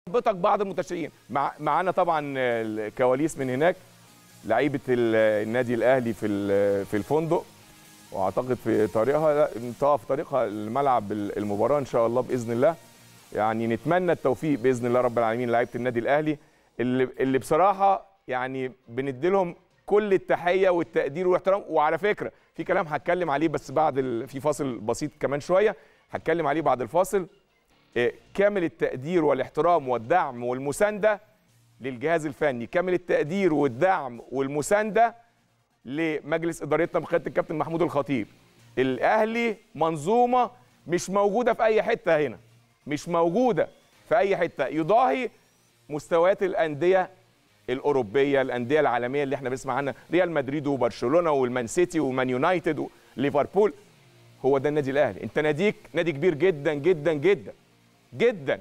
حضرتك بعض المتشائمين مع معانا طبعا الكواليس من هناك لعيبه ال- النادي الاهلي في ال- في الفندق واعتقد في طريقها لا انتهى في طريقها الملعب المباراه ان شاء الله باذن الله يعني نتمنى التوفيق باذن الله رب العالمين لعيبه النادي الاهلي اللي اللي بصراحه يعني بندي لهم كل التحيه والتقدير والاحترام وعلى فكره في كلام هتكلم عليه بس بعد ال... في فاصل بسيط كمان شويه هتكلم عليه بعد الفاصل إيه، كامل التقدير والاحترام والدعم والمسانده للجهاز الفني كامل التقدير والدعم والمسانده لمجلس ادارتنا بقياده الكابتن محمود الخطيب الاهلي منظومه مش موجوده في اي حته هنا مش موجوده في اي حته يضاهي مستويات الانديه الاوروبيه الانديه العالميه اللي احنا بنسمع عنها ريال مدريد وبرشلونه والمان سيتي ومان يونايتد وليفربول هو ده النادي الاهلي انت ناديك نادي كبير جدا جدا جدا جدا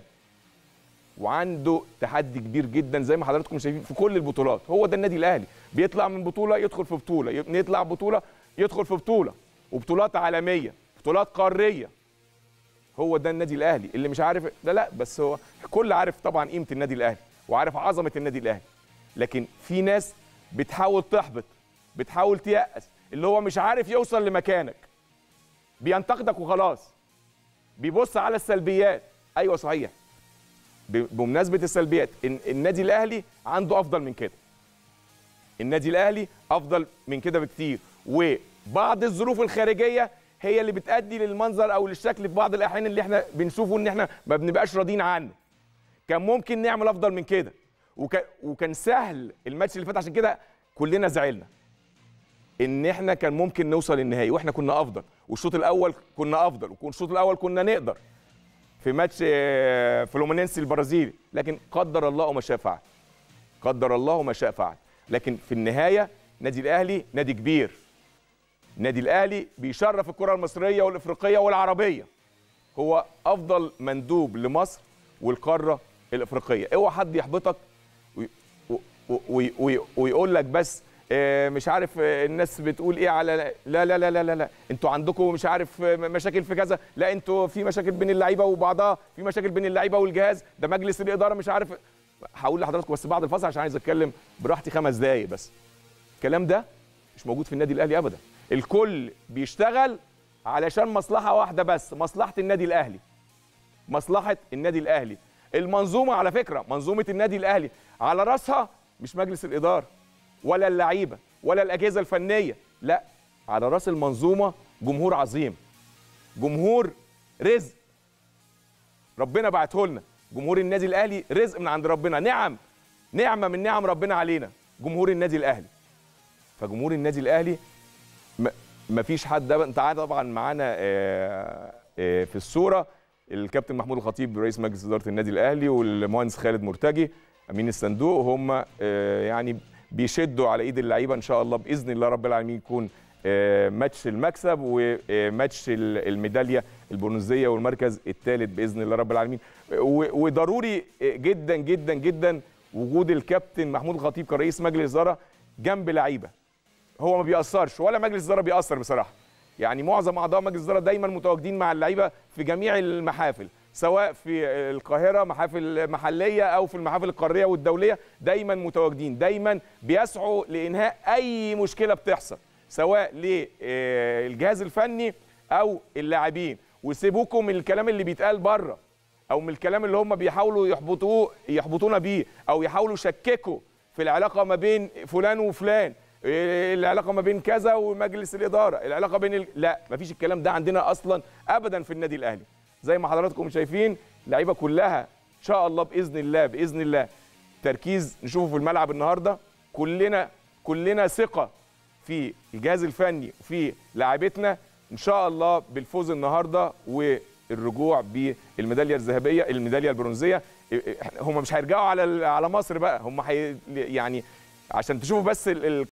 وعنده تحدي كبير جدا زي ما حضراتكم شايفين في كل البطولات هو ده النادي الاهلي بيطلع من بطوله يدخل في بطوله يطلع بطوله يدخل في بطوله وبطولات عالميه بطولات قاريه هو ده النادي الاهلي اللي مش عارف لا لا بس هو كل عارف طبعا قيمه النادي الاهلي وعارف عظمه النادي الاهلي لكن في ناس بتحاول تحبط بتحاول تيأس اللي هو مش عارف يوصل لمكانك بينتقدك وخلاص بيبص على السلبيات ايوه صحيح ب- بمناسبه السلبيات إن النادي الاهلي عنده افضل من كده النادي الاهلي افضل من كده بكتير وبعض الظروف الخارجيه هي اللي بتؤدي للمنظر او للشكل في بعض الاحيان اللي احنا بنشوفه ان احنا ما بنبقاش راضيين عنه كان ممكن نعمل افضل من كده وكان وكان سهل الماتش اللي فات عشان كده كلنا زعلنا ان احنا كان ممكن نوصل النهائي واحنا كنا افضل والشوط الاول كنا افضل والشوط الاول كنا نقدر في ماتش آه، فلومينينسي البرازيلي لكن قدر الله ما شاء فعل قدر الله ما شاء فعل لكن في النهايه نادي الاهلي نادي كبير نادي الاهلي بيشرف الكره المصريه والافريقيه والعربيه هو افضل مندوب لمصر والقاره الافريقيه اوعى حد يحبطك وي- و- وي- وي- ويقول لك بس آه، مش عارف آه، الناس بتقول ايه على لا لا لا لا لا, لا. انتوا عندكم مش عارف آه، مشاكل في كذا لا انتوا في مشاكل بين اللعيبه وبعضها في مشاكل بين اللعيبه والجهاز ده مجلس الاداره مش عارف هقول لحضراتكم بس بعد الفاصل عشان عايز اتكلم براحتي خمس دقايق بس الكلام ده مش موجود في النادي الاهلي ابدا الكل بيشتغل علشان مصلحه واحده بس مصلحه النادي الاهلي مصلحه النادي الاهلي المنظومه على فكره منظومه النادي الاهلي على راسها مش مجلس الاداره ولا اللعيبه ولا الاجهزه الفنيه لا على راس المنظومه جمهور عظيم جمهور رزق ربنا بعته لنا جمهور النادي الاهلي رزق من عند ربنا نعم نعمه من نعم ربنا علينا جمهور النادي الاهلي فجمهور النادي الاهلي ما- مفيش حد انت عارف طبعا معانا آه، آه، في الصوره الكابتن محمود الخطيب رئيس مجلس اداره النادي الاهلي والمهندس خالد مرتجي امين الصندوق هم آه، يعني بيشدوا على ايد اللعيبه ان شاء الله باذن الله رب العالمين يكون آه، ماتش المكسب وماتش ال- الميداليه البرونزيه والمركز الثالث باذن الله رب العالمين و- وضروري جدا جدا جدا وجود الكابتن محمود الخطيب كرئيس مجلس اداره جنب لعيبه هو ما بيأثرش ولا مجلس الاداره بيأثر بصراحه يعني معظم اعضاء مجلس الاداره دايما متواجدين مع اللعيبه في جميع المحافل سواء في القاهره محافل محليه او في المحافل القاريه والدوليه دايما متواجدين دايما بيسعوا لانهاء اي مشكله بتحصل سواء للجهاز الفني او اللاعبين وسيبوكم من الكلام اللي بيتقال بره او من الكلام اللي هم بيحاولوا يحبطوه يحبطونا بيه او يحاولوا يشككوا في العلاقه ما بين فلان وفلان إيه العلاقه ما بين كذا ومجلس الاداره العلاقه بين ال... لا مفيش الكلام ده عندنا اصلا ابدا في النادي الاهلي زي ما حضراتكم شايفين اللعيبه كلها ان شاء الله باذن الله باذن الله تركيز نشوفه في الملعب النهارده كلنا كلنا ثقه في الجهاز الفني وفي لاعبتنا ان شاء الله بالفوز النهارده والرجوع بالميداليه الذهبيه الميداليه البرونزيه هم مش هيرجعوا على على مصر بقى هم حي يعني عشان تشوفوا بس ال- ال-